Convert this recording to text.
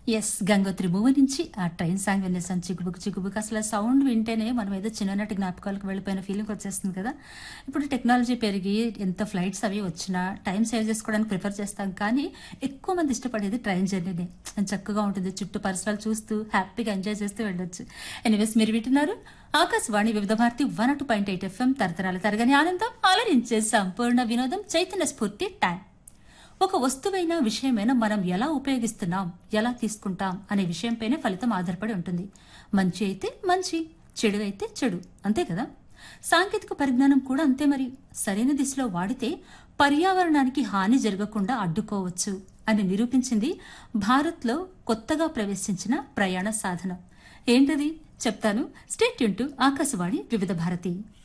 yes Gangotri movie నుంచి ఆ train song వినేసాను చిగుబుక్ చిగుబుక్ అసలు ఆ సౌండ్ వింటేనే మనం ఏదో చిన్ననాటి జ్ఞాపకాలకు వెళ్ళిపోయిన ఫీలింగ్ వచ్చేస్తుంది కదా ఇప్పుడు టెక్నాలజీ పెరిగి ఎంత ఫ్లైట్స్ అవి వచ్చినా టైం సేవ్ చేసుకోవడానికి ప్రిఫర్ చేస్తాం కానీ ఎక్కువ మంది ఇష్టపడేది ట్రైన్ జర్నీనే చక్కగా ఉంటుంది చుట్టూ పరిసరాలు చూస్తూ హ్యాపీగా ఎంజాయ్ చేస్తూ వెళ్ళొచ్చు ఎనీవేస్ మీరు వింటున్నారు Akashvani Vividh Bharati one two point eight FM తరతరాల తరగని ఆనందం ఆలోచించే సంపూర్ణ వినోదం చైతన్య స్ఫూర్తి టైం ఒక వస్తువైనా విషయమైనా మనం ఎలా ఉపయోగిస్తున్నాం ఎలా తీసుకుంటాం అనే విషయంపైనే ఫలితం ఆధారపడి ఉంటుంది మంచి అయితే మంచి చెడు అయితే చెడు అంతే కదా సాంకేతిక పరిజ్ఞానం కూడా అంతే మరి సరైన దిశలో వాడితే పర్యావరణానికి హాని జరగకుండా అడ్డుకోవచ్చు అని నిరూపించింది భారత్లో కొత్తగా ప్రవేశించిన ప్రయాణ సాధనం ఏంటది చెప్తాను స్టేట్ యూన్ టు ఆకాశవాణి వివిధ భారతి